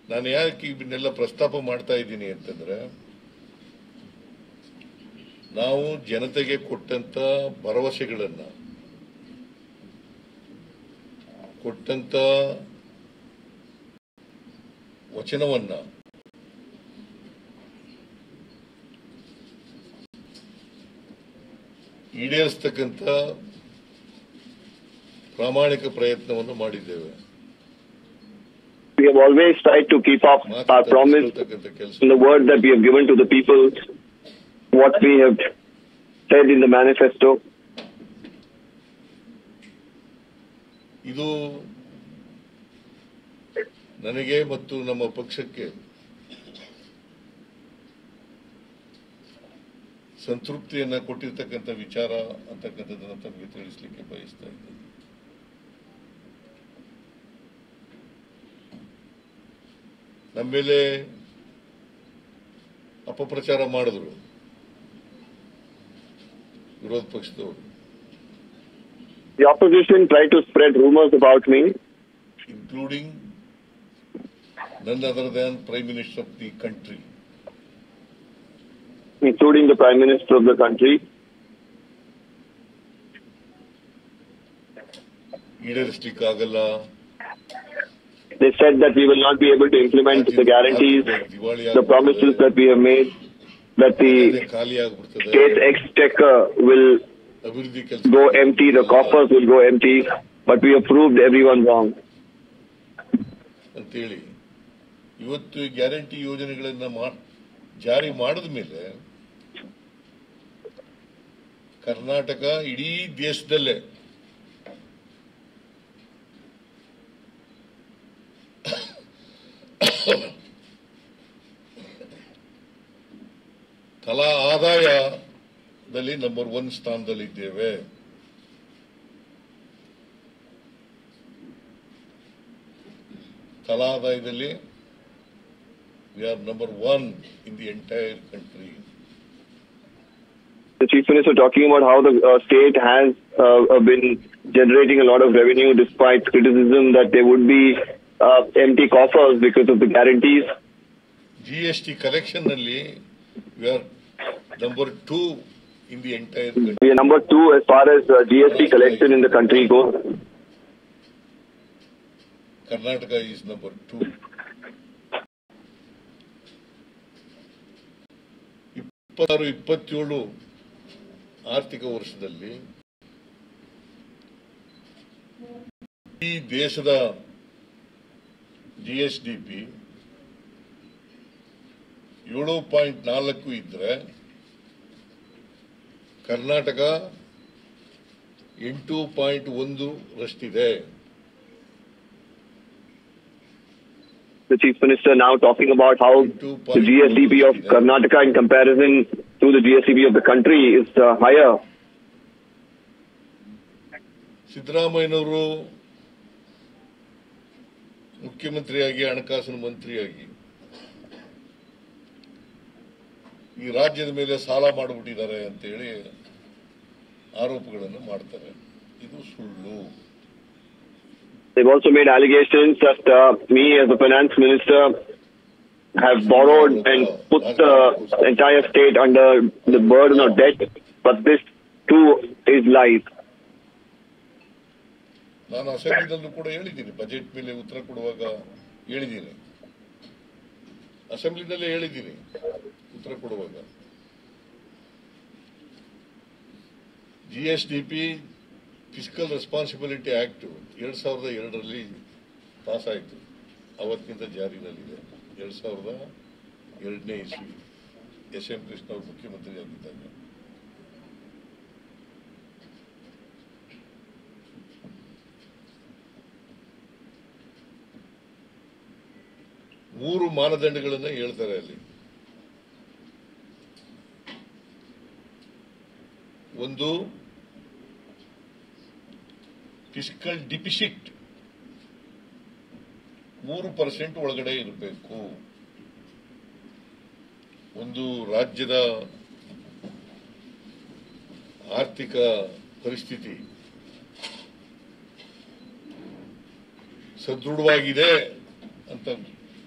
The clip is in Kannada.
ನಾನು ಯಾಕೆ ಇವನ್ನೆಲ್ಲ ಪ್ರಸ್ತಾಪ ಮಾಡ್ತಾ ಇದ್ದೀನಿ ಅಂತಂದ್ರೆ ನಾವು ಜನತೆಗೆ ಕೊಟ್ಟಂತ ಭರವಸೆಗಳನ್ನ ಕೊಟ್ಟಂತ ವಚನವನ್ನ ಈಡೇರಿಸ್ತಕ್ಕಂಥ ಪ್ರಾಮಾಣಿಕ ಪ್ರಯತ್ನವನ್ನು ಮಾಡಿದ್ದೇವೆ We have always tried to keep up our promise ಮಾತನಾಡಿಸ್ತಕ್ಕಂಥ ಕೆಲಸ in the word that we have given to the people, what we have said in the manifesto. ಇದು ನನಗೆ ಮತ್ತು ನಮ್ಮ ಪಕ್ಷಕ್ಕೆ ಸಂತೃಪ್ತಿಯನ್ನ ಕೊಟ್ಟಿರ್ತಕ್ಕಂಥ ವಿಚಾರ ಅಂತಕ್ಕಂಥದ್ದನ್ನ ತಮಗೆ ತಿಳಿಸ್ಲಿಕ್ಕೆ ಬಯಸ್ತಾ ಇದ್ದೇನೆ ನಮ್ಮ ಮೇಲೆ ಅಪಪ್ರಚಾರ ಮಾಡಿದ್ರು ವಿರೋಧ ಪಕ್ಷದವರು The opposition tried to spread rumors about me, including none other than Prime Minister of the country. including the Prime Minister of the country. ಈಡೇರಿಸಲಿಕ್ಕಾಗಲ್ಲ They said that we will not be able to implement the guarantees, the promises that we have made, that the ಖಾಲಿ ಆಗ್ಬಿಡ್ತದೆ state exchequer will ಅಭಿವೃದ್ಧಿ ಕೆಲಸ go empty, the coffers will go empty, but we have proved everyone wrong. ಅಂತೇಳಿ ಇವತ್ತು ಈ ಗ್ಯಾರಂಟಿ ಯೋಜನೆಗಳನ್ನ ಮಾ- ಜಾರಿ ಮಾಡಿದ ಮೇಲೆ ಕರ್ನಾಟಕ ಇಡೀ ದೇಶದಲ್ಲೇ ತಲಾ ಆದಾಯದಲ್ಲಿ ನಂಬರ್ ಒನ್ ಸ್ಥಾನದಲ್ಲಿದ್ದೇವೆ ತಲಾ ಆದಾಯದಲ್ಲಿ we are number one in the entire country The Chief Minister talking about how the uh, state has uh, uh, been generating a lot of revenue despite criticism that there would be uh, empty coffers because of the guarantees. G S T collection ನಲ್ಲಿ we are number two in the entire We are number two as far as uh, GST collection in the country goes. Karnataka is number two ಇಪ್ಪತ್ತಾರು ಇಪ್ಪತ್ತೇಳು ಆರ್ಥಿಕ ವರ್ಷದಲ್ಲಿ ಈ ದೇಶದ ಜಿಎಸ್ಡಿಪಿ ಏಳು ಪಾಯಿಂಟ್ ನಾಲ್ಕು ಇದ್ರೆ ಕರ್ನಾಟಕ ಎಂಟು ಪಾಯಿಂಟ್ ಒಂದು ರಷ್ಟಿದೆ The Chief Minister now talking about how the GSDP of Karnataka in comparison to the GSDP of the country is uh, higher. ಸಿದ್ದರಾಮಯ್ಯನವರು ಮುಖ್ಯಮಂತ್ರಿಯಾಗಿ ಹಣಕಾಸಿನ ಮಂತ್ರಿಯಾಗಿ ಈ ರಾಜ್ಯದ ಮೇಲೆ ಸಾಲ ಮಾಡಿಬಿಟ್ಟಿದ್ದಾರೆ ಅಂತೇಳಿ ಆರೋಪಗಳನ್ನು ಮಾಡ್ತಾರೆ ಇದು ಸುಳ್ಳು They've also made allegations that uh, me as a finance minister have borrowed and put the entire state under the burden of debt, but this too is lies. ನಾನು ಅಸೆಂಬ್ಲಿನಲ್ಲೂ ಕೂಡ ಹೇಳಿದ್ದೀನಿ ಬಜೆಟ್ ಮೇಲೆ ಉತ್ತರ ಕೊಡುವಾಗ ಹೇಳಿದ್ದೀನಿ ಅಸೆಂಬ್ಲಿನಲ್ಲೇ ಹೇಳಿದ್ದೀನಿ ಉತ್ತರ ಕೊಡುವಾಗ G S D P fiscal responsibility act ಎರಡ್ ಸಾವಿರದ ಎರಡರಲ್ಲಿ ಪಾಸ್ ಆಯಿತು ಅವತ್ತಿನಿಂದ ಜಾರಿನಲ್ಲಿದೆ ಎರಡ್ ಸಾವಿರದ ಎರಡನೇ ಇಸ್ವಿ ಎಸ್ ಎಂ ಕೃಷ್ಣ ಅವರು ಮುಖ್ಯಮಂತ್ರಿ ಆಗಿದ್ದಾಗ ಮೂರು ಮಾನದಂಡಗಳನ್ನ ಹೇಳ್ತಾರೆ ಅಲ್ಲಿ ಒಂದು ಫಿಸಿಕಲ್ ಡಿಪಿಸಿಟ್ ಮೂರು ಪರ್ಸೆಂಟ್ ಒಳಗಡೆ ಇರಬೇಕು ಒಂದು ರಾಜ್ಯದ ಆರ್ಥಿಕ ಪರಿಸ್ಥಿತಿ ಸದೃಢವಾಗಿದೆ ಅಂತ